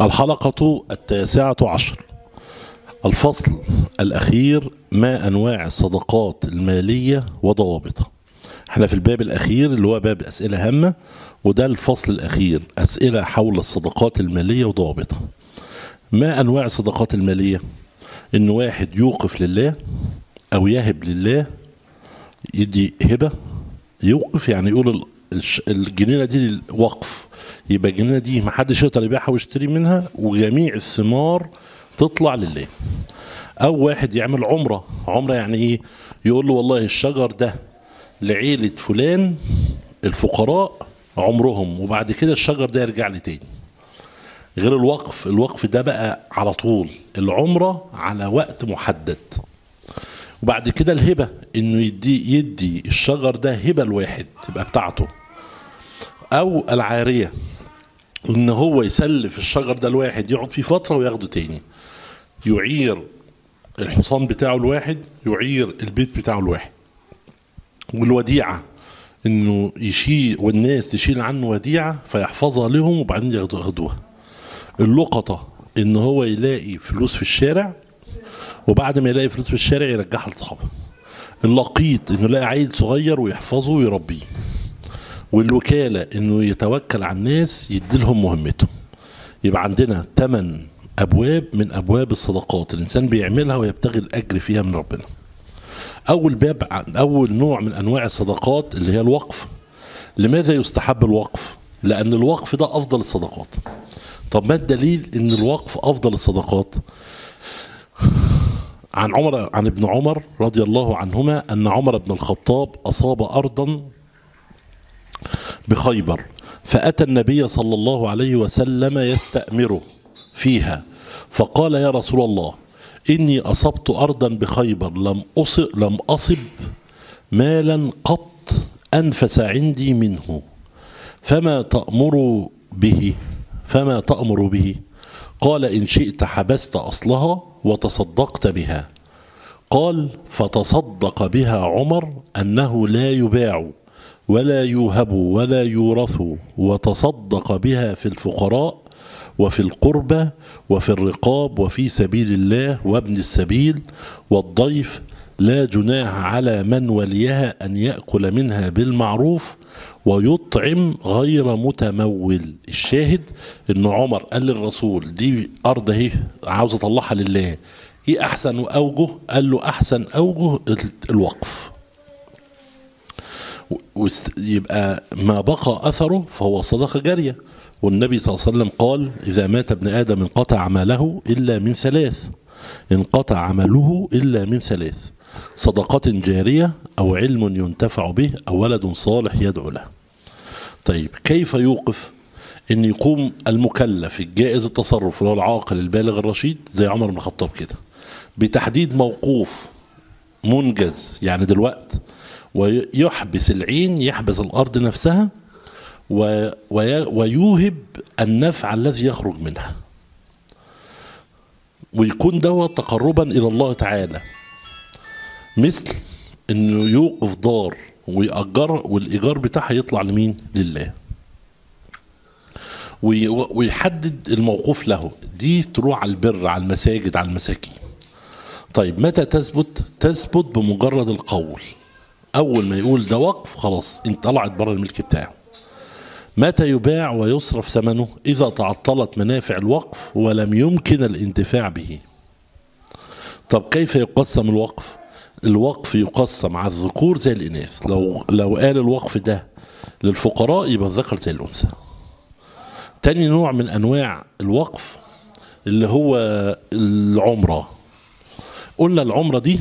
الحلقة التاسعة عشر الفصل الأخير ما أنواع الصدقات المالية وضوابطها احنا في الباب الأخير اللي هو باب أسئلة هامة وده الفصل الأخير أسئلة حول الصدقات المالية وضوابطها ما أنواع الصدقات المالية إن واحد يوقف لله أو يهب لله يدي هبة يوقف يعني يقول ال- الش- الجنينة دي وقف يبقى الجنينة دي محدش يقدر يبيعها ويشتري منها وجميع الثمار تطلع لله أو واحد يعمل عمرة عمرة يعني إيه يقول له والله الشجر ده لعيلة فلان الفقراء عمرهم وبعد كده الشجر ده يرجع لي تاني غير الوقف الوقف ده بقى على طول العمرة على وقت محدد وبعد كده الهبة انه يدي يدي الشجر ده هبة لواحد تبقى بتاعته او العارية ان هو يسلف الشجر ده لواحد يقعد فيه فترة وياخده تاني يعير الحصان بتاعه الواحد يعير البيت بتاعه الواحد والوديعة انه يشيل والناس تشيل عنه وديعة فيحفظها لهم وبعدين ياخدوا- ياخدوها اللقطة ان هو يلاقي فلوس في الشارع وبعد ما يلاقي فلوس في الشارع يرجعها لاصحابه اللقيط انه يلاقي عيل صغير ويحفظه ويربيه والوكالة انه يتوكل على الناس يديلهم مهمتهم يبقى عندنا ثمان ابواب من ابواب الصدقات الانسان بيعملها ويبتغي الاجر فيها من ربنا اول باب عن اول نوع من انواع الصدقات اللي هي الوقف لماذا يستحب الوقف لان الوقف ده افضل الصدقات طب ما الدليل ان الوقف افضل الصدقات عن عمر عن ابن عمر رضي الله عنهما ان عمر بن الخطاب اصاب ارضا بخيبر فاتى النبي صلى الله عليه وسلم يستامره فيها فقال يا رسول الله اني اصبت ارضا بخيبر لم اصب لم اصب مالا قط انفس عندي منه فما تأمر به فما تأمر به قال إن شئت حبست أصلها وتصدقت بها قال فتصدق بها عمر أنه لا يباع ولا يوهب ولا يورث وتصدق بها في الفقراء وفي القربى وفي الرقاب وفي سبيل الله وابن السبيل والضيف لا جناح على من وليها أن يأكل منها بالمعروف ويطعم غير متمول الشاهد ان عمر قال للرسول دي ارض اهي عاوز اطلعها لله ايه احسن اوجه قال له احسن اوجه الوقف وست- يبقى ما بقى اثره فهو صدقه جاريه والنبي صلى الله عليه وسلم قال اذا مات ابن ادم انقطع عمله الا من ثلاث انقطع عمله الا من ثلاث صدقه جاريه او علم ينتفع به او ولد صالح يدعو له طيب كيف يوقف ان يقوم المكلف الجائز التصرف اللي هو العاقل البالغ الرشيد زي عمر بن الخطاب كده بتحديد موقوف منجز يعني دلوقت ويحبس العين يحبس الارض نفسها و- وي- ويوهب النفع الذي يخرج منها ويكون دوت تقربا الى الله تعالى مثل انه يوقف دار ويأجر والايجار بتاعها يطلع لمين؟ لله. وي- ويحدد الموقوف له دي تروح على البر على المساجد على المساكين. طيب متى تثبت؟ تثبت بمجرد القول. اول ما يقول ده وقف خلاص انت طلعت بره الملك بتاعه. متى يباع ويصرف ثمنه؟ اذا تعطلت منافع الوقف ولم يمكن الانتفاع به. طب كيف يقسم الوقف؟ الوقف يقسم على الذكور زي الإناث لو لو قال الوقف ده للفقراء يبقى الذكر زي الأنثى تاني نوع من أنواع الوقف اللي هو العمرة قلنا العمرة دي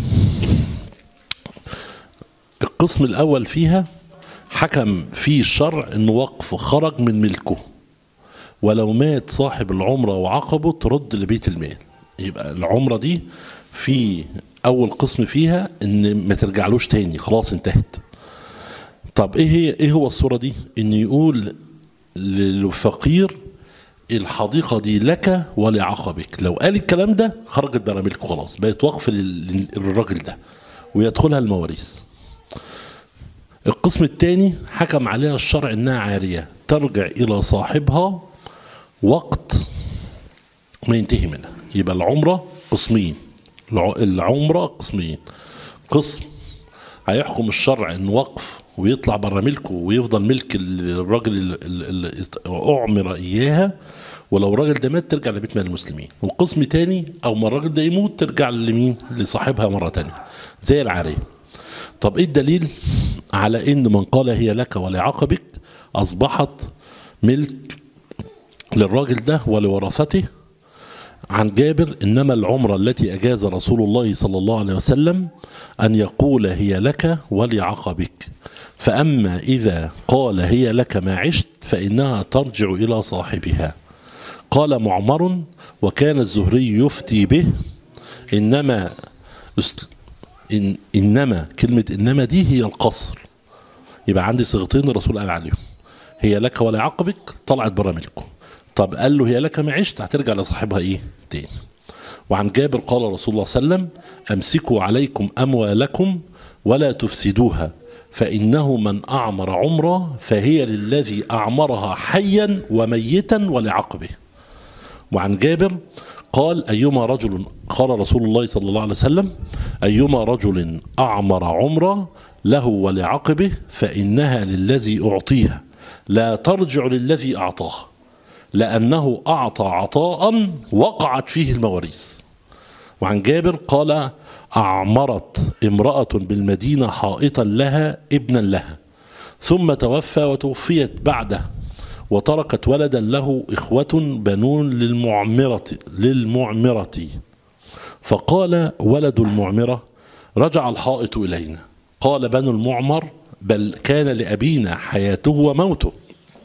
القسم الأول فيها حكم فيه الشرع أن وقف خرج من ملكه ولو مات صاحب العمرة وعقبه ترد لبيت المال يبقى العمرة دي في أول قسم فيها إن ما ترجعلوش تاني خلاص انتهت طب إيه هي إيه هو الصورة دي؟ إن يقول للفقير الحديقة دي لك ولعقبك لو قال الكلام ده خرجت بره ملكه خلاص بقت وقف لل- للراجل ده ويدخلها المواريث القسم الثاني حكم عليها الشرع انها عاريه ترجع الى صاحبها وقت ما ينتهي منها يبقى العمرة قسمين الع- العمرة قسمين قسم هيحكم الشرع ان وقف ويطلع بره ملكه ويفضل ملك الراجل اللي اعمر اياها ولو الراجل ده مات ترجع لبيت مال المسلمين وقسم تاني او ما الراجل ده يموت ترجع لمين لصاحبها مره تانية زي العاريه طب ايه الدليل على ان من قال هي لك ولعقبك اصبحت ملك للراجل ده ولورثته عن جابر انما العمره التي اجاز رسول الله صلى الله عليه وسلم ان يقول هي لك ولعقبك فاما اذا قال هي لك ما عشت فانها ترجع الى صاحبها قال معمر وكان الزهري يفتي به انما است- إن انما كلمه انما دي هي القصر يبقى عندي صيغتين الرسول قال عليهم هي لك ولعقبك طلعت بره ملكه طب قال له هي لك ما عشت هترجع لصاحبها ايه تاني وعن جابر قال رسول الله صلى الله عليه وسلم امسكوا عليكم اموالكم ولا تفسدوها فانه من اعمر عمره فهي للذي اعمرها حيا وميتا ولعقبه وعن جابر قال أيما رجل قال رسول الله صلى الله عليه وسلم أيما رجل أعمر عمره له ولعقبه فإنها للذي أعطيها لا ترجع للذي أعطاه لأنه أعطى عطاء وقعت فيه المواريث وعن جابر قال أعمرت امرأة بالمدينة حائطا لها ابنا لها ثم توفى وتوفيت بعده وتركت ولدا له إخوة بنون للمعمرة للمعمرة فقال ولد المعمرة رجع الحائط إلينا قال بنو المعمر بل كان لأبينا حياته وموته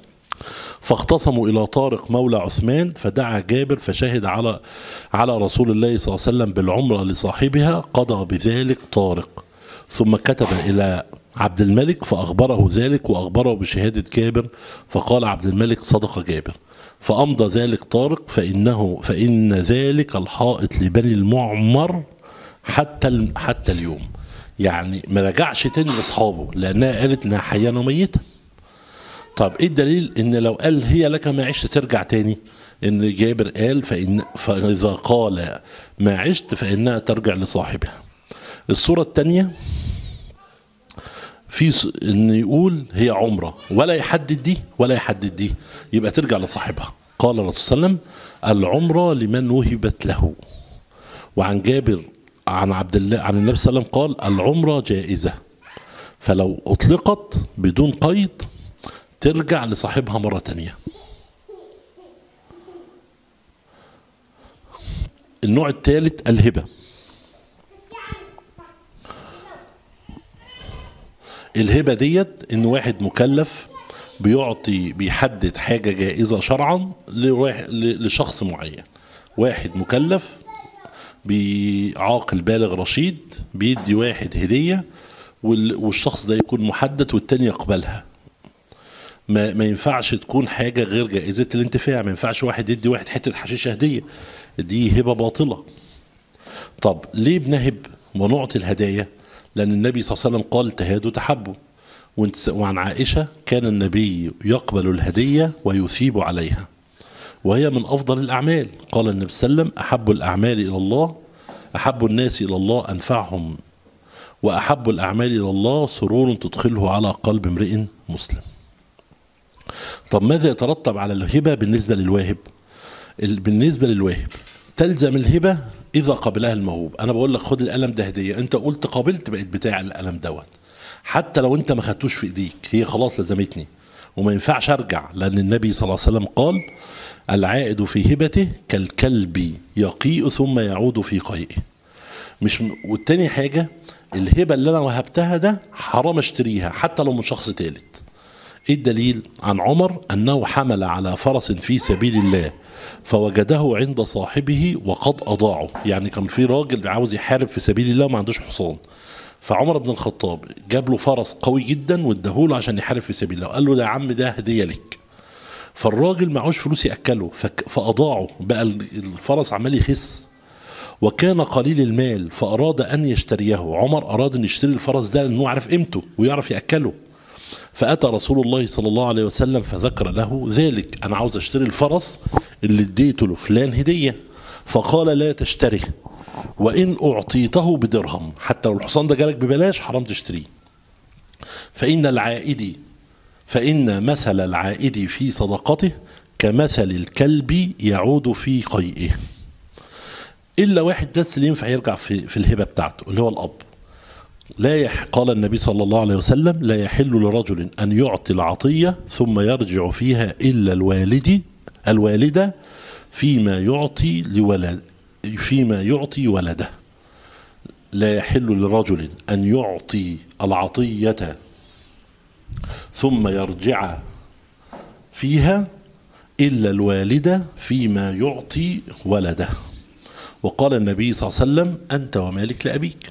فاختصموا إلى طارق مولى عثمان فدعا جابر فشهد على على رسول الله صلى الله عليه وسلم بالعمرة لصاحبها قضى بذلك طارق ثم كتب إلى عبد الملك فأخبره ذلك وأخبره بشهادة جابر فقال عبد الملك صدق جابر فأمضى ذلك طارق فإنه فإن ذلك الحائط لبني المعمر حتى ال- حتى اليوم يعني ما رجعش تاني لاصحابه لانها قالت انها حيا وميته طب ايه الدليل ان لو قال هي لك ما عشت ترجع تاني ان جابر قال فإن فاذا قال ما عشت فانها ترجع لصاحبها الصوره الثانيه في س- ان يقول هي عمره ولا يحدد دي ولا يحدد دي يبقى ترجع لصاحبها قال الرسول صلى الله عليه وسلم العمره لمن وهبت له وعن جابر عن عبد الله عن النبي صلى الله عليه وسلم قال العمره جائزه فلو اطلقت بدون قيد ترجع لصاحبها مره تانية النوع الثالث الهبه الهبه ديت ان واحد مكلف بيعطي بيحدد حاجه جائزه شرعا لواحد- ل- لشخص معين واحد مكلف بعاقل بالغ رشيد بيدي واحد هديه وال- والشخص ده يكون محدد والتاني يقبلها ما, ما ينفعش تكون حاجه غير جائزه الانتفاع ما ينفعش واحد يدي واحد حته حشيشه هديه دي هبه باطله طب ليه بنهب ونعطي الهدايا لأن النبي صلى الله عليه وسلم قال تهادوا تحبوا وانت- وعن عائشة كان النبي يقبل الهدية ويثيب عليها وهي من أفضل الأعمال قال النبي صلى الله عليه وسلم أحب الأعمال إلى الله أحب الناس إلى الله أنفعهم وأحب الأعمال إلى الله سرور تدخله على قلب امرئ مسلم طب ماذا يترتب على الهبة بالنسبة للواهب ال- بالنسبة للواهب تلزم الهبة إذا قبلها الموهوب أنا بقول لك خد القلم ده هدية أنت قلت قابلت بقيت بتاع القلم دوت حتى لو أنت ما خدتوش في إيديك هي خلاص لزمتني وما ينفعش أرجع لأن النبي صلى الله عليه وسلم قال العائد في هبته كالكلب يقيء ثم يعود في قيئه مش م... والتاني حاجة الهبة اللي أنا وهبتها ده حرام أشتريها حتى لو من شخص تالت ايه الدليل عن عمر انه حمل على فرس في سبيل الله فوجده عند صاحبه وقد اضاعه يعني كان في راجل عاوز يحارب في سبيل الله وما عندوش حصان فعمر بن الخطاب جاب له فرس قوي جدا واداهوله عشان يحارب في سبيل الله وقال له ده يا عم ده هديه لك فالراجل معهوش فلوس ياكله فك- فاضاعه بقى ال- الفرس عمال يخس وكان قليل المال فاراد ان يشتريه عمر اراد ان يشتري الفرس ده لانه عارف قيمته ويعرف ياكله فأتى رسول الله صلى الله عليه وسلم فذكر له ذلك أنا عاوز أشتري الفرس اللي اديته لفلان هدية فقال لا تشتره وإن أعطيته بدرهم حتى لو الحصان ده جالك ببلاش حرام تشتريه فإن العائد فإن مثل العائد في صدقته كمثل الكلب يعود في قيئه إلا واحد بس اللي ينفع يرجع في, في الهبة بتاعته اللي هو الأب لا يح قال النبي صلى الله عليه وسلم لا يحل لرجل أن يعطي العطية ثم يرجع فيها إلا الوالد الوالدة فيما يعطي لولد فيما يعطي ولده لا يحل لرجل أن يعطي العطية ثم يرجع فيها إلا الوالدة فيما يعطي ولده وقال النبي صلى الله عليه وسلم أنت ومالك لأبيك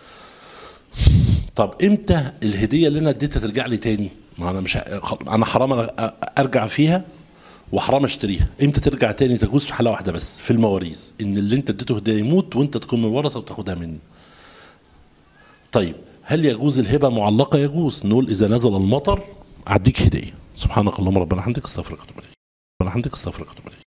طب امتى الهدية اللي أنا اديتها ترجع لي تاني ما أنا مش أنا حرام أنا أرجع فيها وحرام اشتريها امتى ترجع تاني تجوز في حاله واحده بس في المواريث ان اللي انت اديته هديه يموت وانت تكون من الورثه وتاخدها منه طيب هل يجوز الهبه معلقه يجوز نقول اذا نزل المطر اديك هديه سبحانك اللهم ربنا حمدك استغفرك واتوب اليك ربنا حمدك استغفرك واتوب اليك